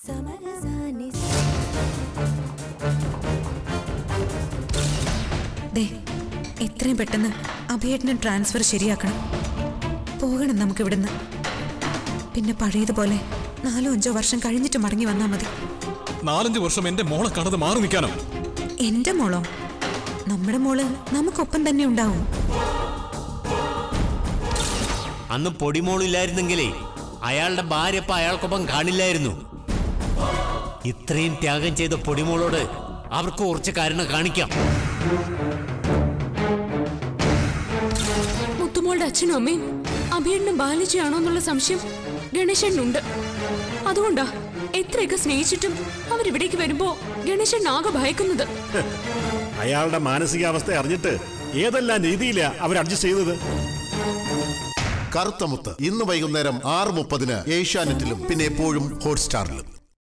ദേ എത്രയും പെട്ടെന്ന് അഭിയേട്ടന് ട്രാൻസ്ഫർ ശരിയാക്കണം പോകണം നമുക്ക് ഇവിടുന്ന് പിന്നെ പഴയതുപോലെ നാലോ അഞ്ചോ വർഷം കഴിഞ്ഞിട്ട് മടങ്ങി വന്നാൽ മതി നാലഞ്ച് വർഷം എന്റെ മോളെ കടന്ന് മാറി നിൽക്കാനോ എന്റെ മോളോ നമ്മുടെ മോള് നമുക്കൊപ്പം തന്നെ ഉണ്ടാവും അന്ന് പൊടിമോളില്ലായിരുന്നെങ്കിലേ അയാളുടെ ഭാര്യ ഇപ്പൊ അയാൾക്കൊപ്പം കാണില്ലായിരുന്നു ഇത്രയും ത്യാഗം ചെയ്ത പൊടിമോളോട് അവർക്ക് കുറച്ച് കാരണം കാണിക്കാം മുത്തുമോളുടെ അച്ഛനും അമ്മയും അഭിയണ്ണും ബാലിജിയാണോ എന്നുള്ള സംശയം ഗണേശനുണ്ട് അതുകൊണ്ടാ എത്രയൊക്കെ സ്നേഹിച്ചിട്ടും അവരിവിടേക്ക് വരുമ്പോ ഗണേശൻ ആകെ ഭയക്കുന്നത് അയാളുടെ മാനസികാവസ്ഥ അറിഞ്ഞിട്ട് ഏതെല്ലാം രീതിയിലാ അവർ അഡ്ജസ്റ്റ് ചെയ്തത് കറുത്തമുത്ത് ഇന്ന് വൈകുന്നേരം ആറ് മുപ്പതിന് ഏഷ്യാനെറ്റിലും പിന്നെ എപ്പോഴും ഹോട്ട്സ്റ്റാറിലും